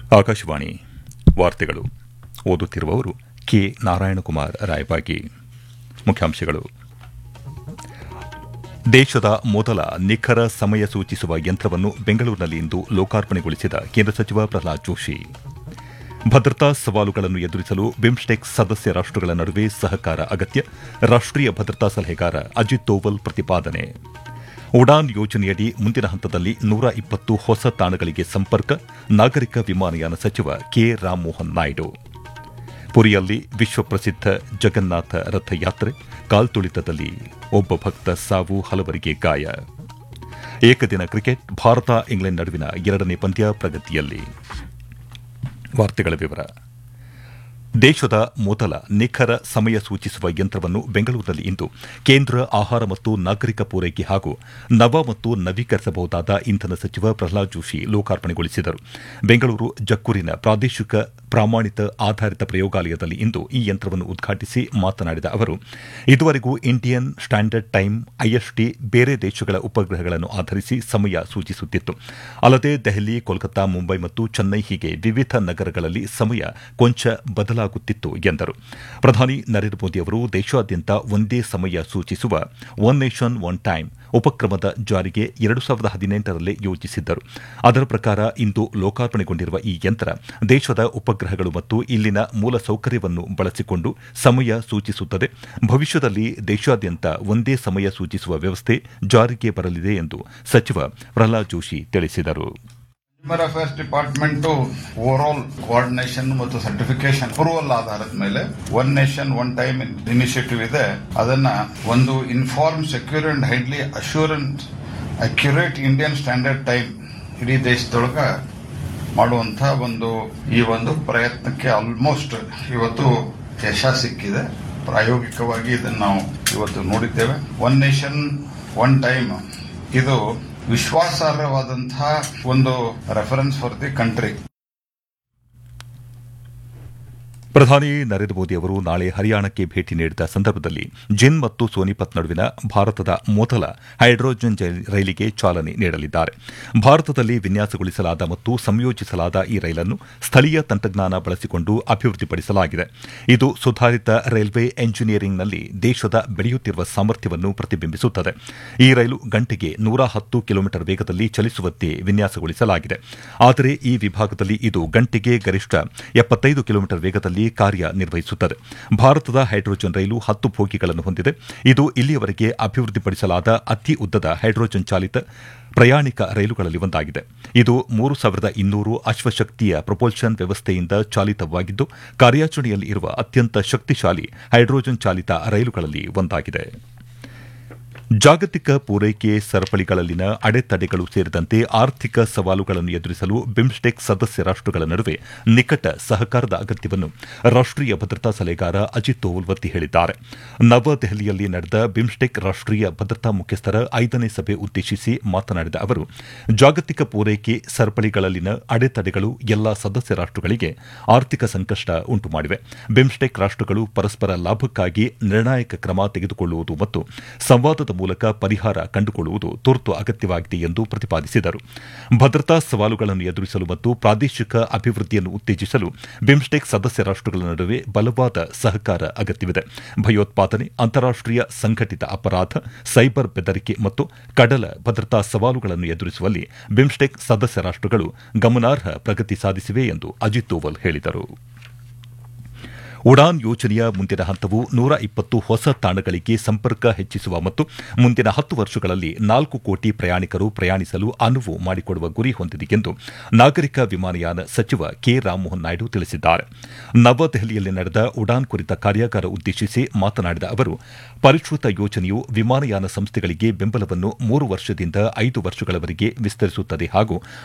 ಆಕಾಶವಾಣಿ ವಾರ್ತೆಗಳು ಓದುತ್ತಿರುವವರು ಕೆ ನಾರಾಯಣಕುಮಾರ್ ರಾಯಬಾಗಿ ಮುಖ್ಯಾಂಶಗಳು ದೇಶದ ಮೊದಲ ನಿಖರ ಸಮಯ ಸೂಚಿಸುವ ಯಂತ್ರವನ್ನು ಬೆಂಗಳೂರಿನಲ್ಲಿಂದು ಲೋಕಾರ್ಪಣೆಗೊಳಿಸಿದ ಕೇಂದ್ರ ಸಚಿವ ಪ್ರಹ್ಲಾದ್ ಜೋಶಿ ಭದ್ರತಾ ಸವಾಲುಗಳನ್ನು ಎದುರಿಸಲು ಬಿಮ್ಸ್ಟೆಕ್ ಸದಸ್ಯ ರಾಷ್ಟಗಳ ನಡುವೆ ಸಹಕಾರ ಅಗತ್ಯ ರಾಷ್ಟೀಯ ಭದ್ರತಾ ಸಲಹೆಗಾರ ಅಜಿತ್ ದೋವಲ್ ಪ್ರತಿಪಾದನೆ ಉಡಾನ್ ಯೋಜನೆಯಡಿ ಮುಂದಿನ ಹಂತದಲ್ಲಿ ನೂರ ಇಪ್ಪತ್ತು ಹೊಸ ತಾಣಗಳಿಗೆ ಸಂಪರ್ಕ ನಾಗರಿಕ ವಿಮಾನಯಾನ ಸಚಿವ ಕೆ ರಾಮಮೋಹನ್ ನಾಯ್ಡು ಪುರಿಯಲ್ಲಿ ವಿಶ್ವಪ್ರಸಿದ್ಧ ಜಗನ್ನಾಥ ರಥಯಾತ್ರೆ ಕಾಲ್ತುಳಿತದಲ್ಲಿ ಒಬ್ಬ ಭಕ್ತ ಸಾವು ಹಲವರಿಗೆ ಗಾಯ ಏಕದಿನ ಕ್ರಿಕೆಟ್ ಭಾರತ ಇಂಗ್ಲೆಂಡ್ ನಡುವಿನ ಎರಡನೇ ಪಂದ್ಯ ಪ್ರಗತಿಯಲ್ಲಿ ವಾರ್ತೆಗಳ ವಿವರ ದೇಶದ ಮೊದಲ ನಿಖರ ಸಮಯ ಸೂಚಿಸುವ ಯಂತ್ರವನ್ನು ಬೆಂಗಳೂರಿನಲ್ಲಿ ಇಂದು ಕೇಂದ್ರ ಆಹಾರ ಮತ್ತು ನಾಗರಿಕ ಪೂರೈಕೆ ಹಾಗೂ ನವ ಮತ್ತು ನವೀಕರಿಸಬಹುದಾದ ಇಂಧನ ಸಚಿವ ಪ್ರಹ್ಲಾದ್ ಜೋಶಿ ಲೋಕಾರ್ಪಣೆಗೊಳಿಸಿದರು ಬೆಂಗಳೂರು ಜಕ್ಕೂರಿನ ಪ್ರಾದೇಶಿಕ ಪ್ರಾಮಾಣಿತ ಆಧಾರಿತ ಪ್ರಯೋಗಾಲಯದಲ್ಲಿ ಇಂದು ಈ ಯಂತ್ರವನ್ನು ಉದ್ಘಾಟಿಸಿ ಮಾತನಾಡಿದ ಅವರು ಇದುವರೆಗೂ ಇಂಡಿಯನ್ ಸ್ಟ್ಯಾಂಡರ್ಡ್ ಟೈಮ್ ಐಎಸ್ಟಿ ಬೇರೆ ದೇಶಗಳ ಉಪಗ್ರಹಗಳನ್ನು ಆಧರಿಸಿ ಸಮಯ ಸೂಚಿಸುತ್ತಿತ್ತು ಅಲ್ಲದೆ ದೆಹಲಿ ಕೋಲ್ಕತ್ತಾ ಮುಂಬೈ ಮತ್ತು ಚೆನ್ನೈ ಹೀಗೆ ವಿವಿಧ ನಗರಗಳಲ್ಲಿ ಸಮಯ ಕೊಂಚ ಬದಲಾಗುತ್ತಿತ್ತು ಎಂದರು ಪ್ರಧಾನಿ ನರೇಂದ್ರ ಮೋದಿ ಅವರು ದೇಶಾದ್ಯಂತ ಒಂದೇ ಸಮಯ ಸೂಚಿಸುವ ಒನ್ ನೇಷನ್ ಒನ್ ಟೈಮ್ ಉಪಕ್ರಮದ ಜಾರಿಗೆ ಎರಡು ಸಾವಿರದ ಹದಿನೆಂಟರಲ್ಲೇ ಯೋಜಿಸಿದ್ದರು ಅದರ ಪ್ರಕಾರ ಇಂದು ಲೋಕಾರ್ಪಣೆಗೊಂಡಿರುವ ಈ ಯಂತ್ರ ದೇಶದ ಉಪಗ್ರಹಗಳು ಮತ್ತು ಇಲ್ಲಿನ ಮೂಲ ಸೌಕರ್ಯವನ್ನು ಬಳಸಿಕೊಂಡು ಸಮಯ ಸೂಚಿಸುತ್ತದೆ ಭವಿಷ್ಯದಲ್ಲಿ ದೇಶಾದ್ಯಂತ ಒಂದೇ ಸಮಯ ಸೂಚಿಸುವ ವ್ಯವಸ್ಥೆ ಜಾರಿಗೆ ಬರಲಿದೆ ಎಂದು ಸಚಿವ ಪ್ರಹ್ಲಾದ್ ಜೋಶಿ ತಿಳಿಸಿದರು consumer affairs department overall coordination ಮತ್ತು ಸರ್ಟಿಫಿಕೇಶನ್ ಅಪ್ರೂವಲ್ ಆಧಾರದ ಮೇಲೆ one nation one time initiative ಇದೆ ಅದನ್ನ ಒಂದು inform secure and highly assurance accurate Indian standard time ಇಡೀ ದೇಶದೊಳಗ ಮಾಡುವಂತ ಒಂದು ಈ ಒಂದು ಪ್ರಯತ್ನಕ್ಕೆ ಆಲ್ಮೋಸ್ಟ್ ಇವತ್ತು ಯಶ ಸಿಕ್ಕಿದೆ ಪ್ರಾಯೋಗಿಕವಾಗಿ ಇದನ್ನು ನಾವು ಇವತ್ತು ನೋಡಿದ್ದೇವೆ ಒನ್ ನೇಷನ್ ಒನ್ ಟೈಮ್ ಇದು ವಿಶ್ವಾಸಾರ್ಹವಾದಂತಹ ಒಂದು ರೆಫರೆನ್ಸ್ ಫಾರ್ ದಿ ಕಂಟ್ರಿ ಪ್ರಧಾನಿ ನರೇಂದ್ರ ಮೋದಿ ಅವರು ನಾಳೆ ಹರಿಯಾಣಕ್ಕೆ ಭೇಟಿ ನೀಡಿದ ಸಂದರ್ಭದಲ್ಲಿ ಜಿನ್ ಮತ್ತು ಸೋನಿಪತ್ ನಡುವಿನ ಭಾರತದ ಮೊದಲ ಹೈಡ್ರೋಜನ್ ರೈಲಿಗೆ ಚಾಲನೆ ನೀಡಲಿದ್ದಾರೆ ಭಾರತದಲ್ಲಿ ವಿನ್ಯಾಸಗೊಳಿಸಲಾದ ಮತ್ತು ಸಂಯೋಜಿಸಲಾದ ಈ ರೈಲನ್ನು ಸ್ಥಳೀಯ ತಂತ್ರಜ್ಞಾನ ಬಳಸಿಕೊಂಡು ಅಭಿವೃದ್ಧಿಪಡಿಸಲಾಗಿದೆ ಇದು ಸುಧಾರಿತ ರೈಲ್ವೆ ಎಂಜಿನಿಯರಿಂಗ್ನಲ್ಲಿ ದೇಶದ ಬೆಳೆಯುತ್ತಿರುವ ಸಾಮರ್ಥ್ಯವನ್ನು ಪ್ರತಿಬಿಂಬಿಸುತ್ತದೆ ಈ ರೈಲು ಗಂಟೆಗೆ ನೂರ ಹತ್ತು ಕಿಲೋಮೀಟರ್ ವೇಗದಲ್ಲಿ ಚಲಿಸುವಂತೆ ವಿನ್ಯಾಸಗೊಳಿಸಲಾಗಿದೆ ಆದರೆ ಈ ವಿಭಾಗದಲ್ಲಿ ಇದು ಗಂಟೆಗೆ ಗರಿಷ್ಠ ಎಪ್ಪತ್ತೈದು ಕಿಲೋಮೀಟರ್ ವೇಗದಲ್ಲಿ ಕಾರ್ಯನಿರ್ವಹಿಸುತ್ತದೆ ಭಾರತದ ಹೈಡ್ರೋಜನ್ ರೈಲು ಹತ್ತು ಬೋಗಿಗಳನ್ನು ಹೊಂದಿದೆ ಇದು ಇಲ್ಲಿಯವರೆಗೆ ಅಭಿವೃದ್ಧಿಪಡಿಸಲಾದ ಅತಿ ಉದ್ದದ ಹೈಡ್ರೋಜನ್ ಚಾಲಿತ ಪ್ರಯಾಣಿಕ ರೈಲುಗಳಲ್ಲಿ ಒಂದಾಗಿದೆ ಇದು ಮೂರು ಸಾವಿರದ ಇನ್ನೂರು ಅಶ್ವಶಕ್ತಿಯ ಪ್ರೊಪಲ್ಷನ್ ವ್ಯವಸ್ಥೆಯಿಂದ ಚಾಲಿತವಾಗಿದ್ದು ಕಾರ್ಯಾಚರಣೆಯಲ್ಲಿ ಇರುವ ಅತ್ಯಂತ ಶಕ್ತಿಶಾಲಿ ಹೈಡ್ರೋಜನ್ ಚಾಲಿತ ರೈಲುಗಳಲ್ಲಿ ಒಂದಾಗಿದೆ ಜಾಗತಿಕ ಪೂರೈಕೆ ಸರಪಳಿಗಳಲ್ಲಿನ ಅಡೆತಡೆಗಳು ಸೇರಿದಂತೆ ಆರ್ಥಿಕ ಸವಾಲುಗಳನ್ನು ಎದುರಿಸಲು ಬಿಮ್ಸ್ಟೆಕ್ ಸದಸ್ಯ ರಾಷ್ಟಗಳ ನಡುವೆ ನಿಕಟ ಸಹಕಾರದ ಅಗತ್ಯವನ್ನು ರಾಷ್ಟೀಯ ಭದ್ರತಾ ಸಲಹೆಗಾರ ಅಜಿತ್ ದೋವಲ್ ಒತ್ತಿ ಹೇಳಿದ್ದಾರೆ ನವದೆಹಲಿಯಲ್ಲಿ ನಡೆದ ಬಿಮ್ಸ್ಟೆಕ್ ರಾಷ್ಟೀಯ ಭದ್ರತಾ ಮುಖ್ಯಸ್ಥರ ಐದನೇ ಸಭೆ ಉದ್ದೇಶಿಸಿ ಮಾತನಾಡಿದ ಅವರು ಜಾಗತಿಕ ಪೂರೈಕೆ ಸರಪಳಿಗಳಲ್ಲಿನ ಅಡೆತಡೆಗಳು ಎಲ್ಲಾ ಸದಸ್ಯ ರಾಷ್ಟಗಳಿಗೆ ಆರ್ಥಿಕ ಸಂಕಷ್ಟ ಉಂಟುಮಾಡಿವೆ ಬಿಮ್ಸ್ಟೆಕ್ ರಾಷ್ಟಗಳು ಪರಸ್ಪರ ಲಾಭಕ್ಕಾಗಿ ನಿರ್ಣಾಯಕ ಕ್ರಮ ತೆಗೆದುಕೊಳ್ಳುವುದು ಮತ್ತು ಸಂವಾದದ ಮೂಲಕ ಪರಿಹಾರ ಕಂಡುಕೊಳ್ಳುವುದು ತುರ್ತು ಅಗತ್ಯವಾಗಿದೆ ಎಂದು ಪ್ರತಿಪಾದಿಸಿದರು ಭದ್ರತಾ ಸವಾಲುಗಳನ್ನು ಎದುರಿಸಲು ಮತ್ತು ಪ್ರಾದೇಶಿಕ ಅಭಿವೃದ್ಧಿಯನ್ನು ಉತ್ತೇಜಿಸಲು ಬಿಮ್ಸ್ಟೆಕ್ ಸದಸ್ಯ ರಾಷ್ಟಗಳ ನಡುವೆ ಬಲವಾದ ಸಹಕಾರ ಅಗತ್ಯವಿದೆ ಭಯೋತ್ಪಾದನೆ ಅಂತಾರಾಷ್ಟೀಯ ಸಂಘಟಿತ ಅಪರಾಧ ಸೈಬರ್ ಬೆದರಿಕೆ ಮತ್ತು ಕಡಲ ಭದ್ರತಾ ಸವಾಲುಗಳನ್ನು ಎದುರಿಸುವಲ್ಲಿ ಬಿಮ್ಸ್ಟೆಕ್ ಸದಸ್ಯ ರಾಷ್ಟಗಳು ಗಮನಾರ್ಹ ಪ್ರಗತಿ ಸಾಧಿಸಿವೆ ಎಂದು ಅಜಿತ್ ದೋವಲ್ ಹೇಳಿದರು ಉಡಾನ್ ಯೋಜನೆಯ ಮುಂದಿನ ಹಂತವು ನೂರ ಇಪ್ಪತ್ತು ಹೊಸ ತಾಣಗಳಿಗೆ ಸಂಪರ್ಕ ಹೆಚ್ಚಿಸುವ ಮತ್ತು ಮುಂದಿನ ಹತ್ತು ವರ್ಷಗಳಲ್ಲಿ ನಾಲ್ಕು ಕೋಟಿ ಪ್ರಯಾಣಿಕರು ಪ್ರಯಾಣಿಸಲು ಅನುವು ಮಾಡಿಕೊಡುವ ಗುರಿ ಹೊಂದಿದೆ ಎಂದು ನಾಗರಿಕ ವಿಮಾನಯಾನ ಸಚಿವ ಕೆ ರಾಮಮೋಹನ್ ನಾಯ್ಡು ತಿಳಿಸಿದ್ದಾರೆ ನವದೆಹಲಿಯಲ್ಲಿ ನಡೆದ ಉಡಾನ್ ಕುರಿತ ಕಾರ್ಯಾಗಾರ ಉದ್ದೇಶಿಸಿ ಮಾತನಾಡಿದ ಅವರು ಪರಿಷ್ಕೃತ ಯೋಜನೆಯು ವಿಮಾನಯಾನ ಸಂಸ್ಥೆಗಳಿಗೆ ಬೆಂಬಲವನ್ನು ಮೂರು ವರ್ಷದಿಂದ ಐದು ವರ್ಷಗಳವರೆಗೆ ವಿಸ್ತರಿಸುತ್ತದೆ ಹಾಗೂ